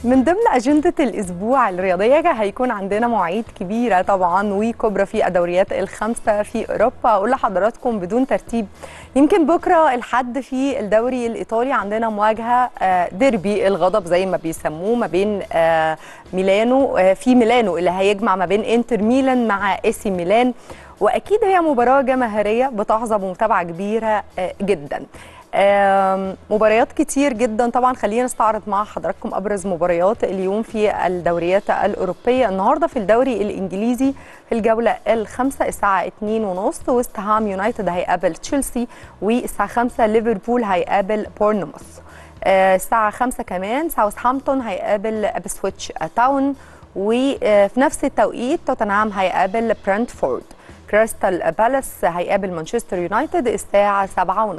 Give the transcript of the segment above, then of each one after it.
من ضمن أجندة الأسبوع الرياضية هيكون عندنا مواعيد كبيرة طبعا وكبرى في الدوريات الخمسة في أوروبا أقول لحضراتكم بدون ترتيب يمكن بكرة الحد في الدوري الإيطالي عندنا مواجهة آه، ديربي الغضب زي ما بيسموه ما بين آه، ميلانو آه، في ميلانو اللي هيجمع ما بين انتر ميلان مع اسي ميلان واكيد هي مباراه جماهيريه بتحظى بمتابعه كبيره آه، جدا آم، مباريات كتير جدا طبعا خلينا نستعرض مع حضراتكم ابرز مباريات اليوم في الدوريات الاوروبيه النهارده في الدوري الانجليزي في الجوله الخامسه الساعه 2:30 ويست هام يونايتد هيقابل تشيلسي والساعه 5 ليفربول هيقابل بورنموث آه، الساعه 5 كمان ساوثهامبتون هيقابل ابسويتش تاون وفي نفس التوقيت توتنهام هيقابل برنتفورد كريستال بالاس هيقابل مانشستر يونايتد الساعة 7:30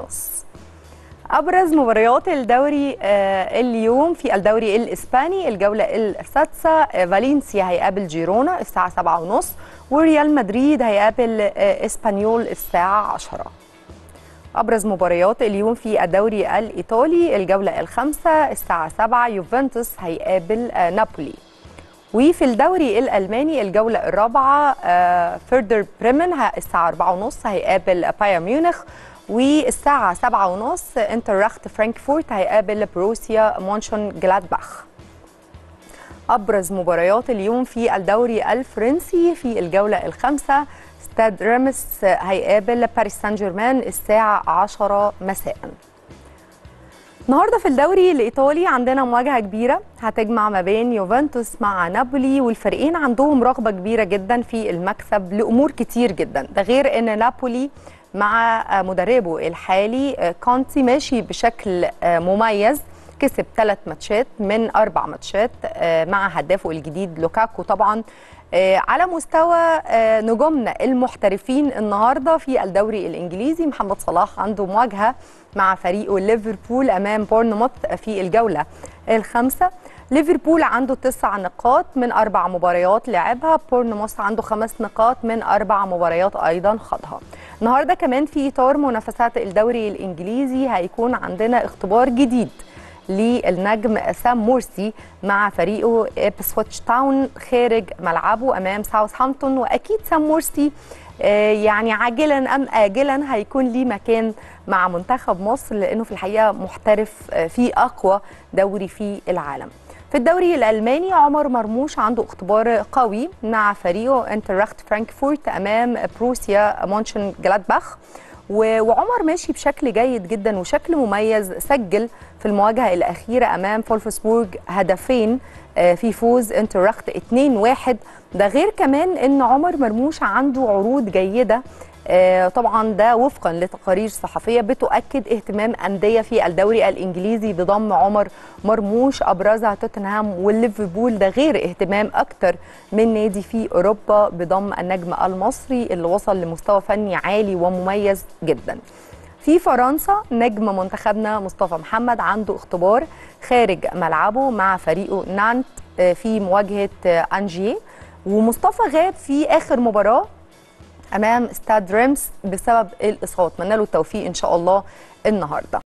أبرز مباريات الدوري آه، اليوم في الدوري الإسباني الجولة السادسة آه، فالنسيا هيقابل جيرونا الساعة 7:30 وريال مدريد هيقابل آه، إسبانيول الساعة 10 أبرز مباريات اليوم في الدوري الإيطالي الجولة الخامسة الساعة 7 يوفنتوس هيقابل آه، نابولي وفي الدوري الألماني الجولة الرابعة آه، فيردر بريمن ه- الساعة 4:30 هيقابل بايرن ميونخ والساعة 7:30 انترخت فرانكفورت هيقابل بروسيا مونشن جلادباخ أبرز مباريات اليوم في الدوري الفرنسي في الجولة الخامسة ستاد ريمس هيقابل باريس سان جيرمان الساعة 10 مساءً النهارده في الدوري الايطالي عندنا مواجهه كبيره هتجمع ما بين يوفنتوس مع نابولي والفريقين عندهم رغبه كبيره جدا في المكسب لامور كتير جدا ده غير ان نابولي مع مدربه الحالي كونتي ماشي بشكل مميز كسب ثلاث ماتشات من اربع ماتشات مع هدافه الجديد لوكاكو طبعا آه، على مستوى آه، نجومنا المحترفين النهارده في الدوري الانجليزي محمد صلاح عنده مواجهه مع فريقه ليفربول امام بورنموث في الجوله الخامسه ليفربول عنده تسع نقاط من اربع مباريات لعبها بورنموث عنده خمس نقاط من اربع مباريات ايضا خاضها النهارده كمان في اطار منافسات الدوري الانجليزي هيكون عندنا اختبار جديد للنجم سام مورسي مع فريقه ابسويتش تاون خارج ملعبه امام ساوثهامبتون واكيد سام مورسي آه، يعني عاجلا ام اجلا هيكون ليه مكان مع منتخب مصر لانه في الحقيقه محترف آه، في اقوى دوري في العالم في الدوري الالماني عمر مرموش عنده اختبار قوي مع فريقه انترخت فرانكفورت امام بروسيا مونشن جلادباخ و- وعمر ماشي بشكل جيد جدا وشكل مميز سجل في المواجهه الاخيره امام فولفسبورج هدفين آه، في فوز انترخت 2-1 ده غير كمان ان عمر مرموش عنده عروض جيده آه، طبعا ده وفقا لتقارير صحفيه بتؤكد اهتمام انديه في الدوري الانجليزي بضم عمر مرموش ابرزها توتنهام والليفربول ده غير اهتمام اكتر من نادي في اوروبا بضم النجم المصري اللي وصل لمستوى فني عالي ومميز جدا في فرنسا نجم منتخبنا مصطفى محمد عنده اختبار خارج ملعبه مع فريقه نانت آه، في مواجهه آه، انجيه ومصطفى غاب في اخر مباراه امام ستاد ريمس بسبب الاصابه اتمنى له التوفيق ان شاء الله النهارده